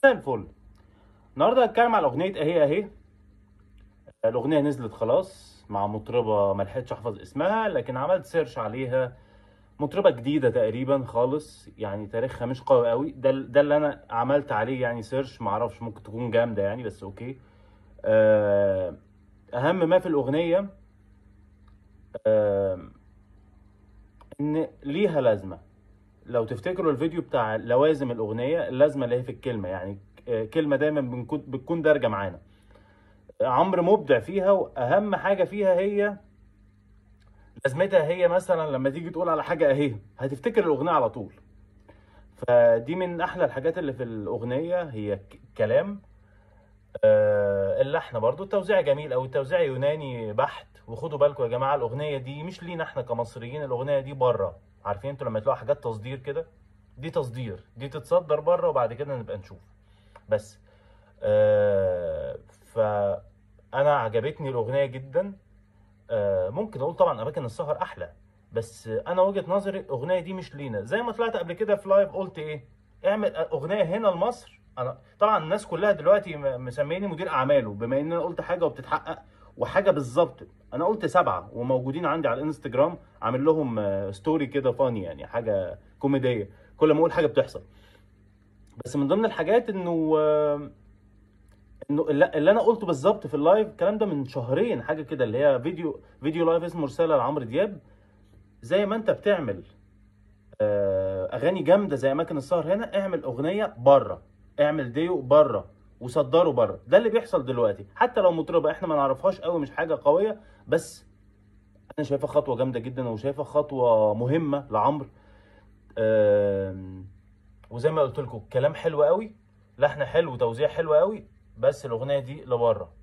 زي الفل النهارده هتكلم على اغنيه اهي اهي الاغنيه نزلت خلاص مع مطربه ما لحقتش احفظ اسمها لكن عملت سيرش عليها مطربه جديده تقريبا خالص يعني تاريخها مش قوي قوي ده ده اللي انا عملت عليه يعني سيرش ما اعرفش ممكن تكون جامده يعني بس اوكي آه، اهم ما في الاغنيه آه، ان ليها لازمه لو تفتكروا الفيديو بتاع لوازم الاغنيه اللازمه اللي هي في الكلمه يعني آه، كلمه دايما بنكون بتكون دارجه معانا عمرو مبدع فيها واهم حاجه فيها هي لازمتها هي مثلا لما تيجي تقول على حاجه اهي هتفتكر الاغنيه على طول فدي من احلى الحاجات اللي في الاغنيه هي ك- كلام آه، اللحن برضو التوزيع جميل او التوزيع يوناني بحت وخدوا بالكم يا جماعه الاغنيه دي مش لينا احنا كمصريين الاغنيه دي بره عارفين انتوا لما تلاقوا حاجات تصدير كده دي تصدير دي تتصدر بره وبعد كده نبقى نشوف بس آه فانا عجبتني الاغنيه جدا آه ممكن اقول طبعا اماكن السهر احلى بس انا وجهه نظري الاغنيه دي مش لينا زي ما طلعت قبل كده في لايف قلت ايه اعمل اغنيه هنا لمصر انا طبعا الناس كلها دلوقتي م- مسميني مدير اعماله بما ان انا قلت حاجه وبتتحقق وحاجه بالظبط انا قلت سبعه وموجودين عندي على الانستجرام عامل لهم آه، ستوري كده فاني يعني حاجه كوميديه كل ما اقول حاجه بتحصل بس من ضمن الحاجات انه آه، انه اللي اللي انا قلته بالظبط في اللايف الكلام ده من شهرين حاجه كده اللي هي فيديو فيديو لايف اسمه رساله لعمرو دياب زي ما انت بتعمل آه، اغاني جامده زي اماكن السهر هنا اعمل اغنيه بره اعمل ديو بره وصدره بره ده اللي بيحصل دلوقتي حتى لو مطربه احنا ما نعرفهاش قوي مش حاجه قويه بس انا شايفها خطوه جامده جدا وشايفها خطوه مهمه لعمرو آم، وزي ما قلت لكم كلام حلو قوي لحن حلو وتوزيع حلو قوي بس الاغنيه دي لبره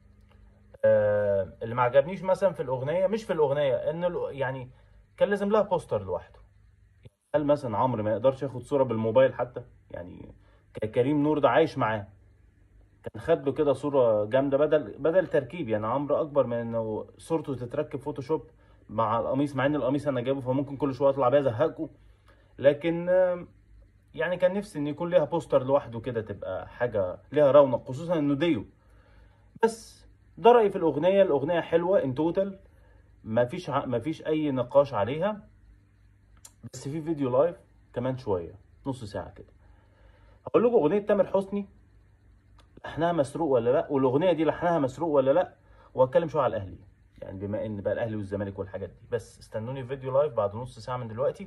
آه، اللي ما عجبنيش مثلا في الاغنيه مش في الاغنيه ان ال- يعني كان لازم لها بوستر لوحده هل مثلا عمرو ما يقدرش ياخد صوره بالموبايل حتى يعني ك- كريم نور ده عايش معاه كان خد له كده صوره جامده بدل بدل تركيب يعني عمرو اكبر من انه صورته تتركب فوتوشوب مع القميص مع ان القميص انا جايبه فممكن كل شويه اطلع بيه ازهقكم لكن آم، يعني كان نفسي ان يكون ليها بوستر لوحده كده تبقى حاجه ليها رونق خصوصا انه ديو بس ده رايي في الاغنيه الاغنيه حلوه ان توتال مفيش ع... مفيش اي نقاش عليها بس في فيديو لايف كمان شويه نص ساعه كده هقول لكم اغنيه تامر حسني لحنها مسروق ولا لا والاغنيه دي لحنها مسروق ولا لا وهتكلم شويه على الاهلي يعني بما ان بقى الاهلي والزمالك والحاجات دي بس استنوني في فيديو لايف بعد نص ساعه من دلوقتي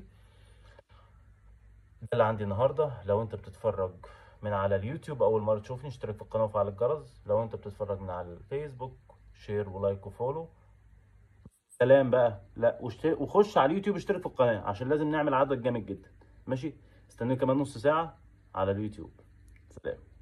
ده اللي عندي النهارده لو انت بتتفرج من على اليوتيوب اول مره تشوفني اشترك في القناه وفعل الجرس لو انت بتتفرج من على الفيسبوك شير ولايك وفولو سلام بقى لا واشترك وخش على اليوتيوب اشترك في القناه عشان لازم نعمل عدد جامد جدا ماشي استنوني كمان نص ساعه على اليوتيوب سلام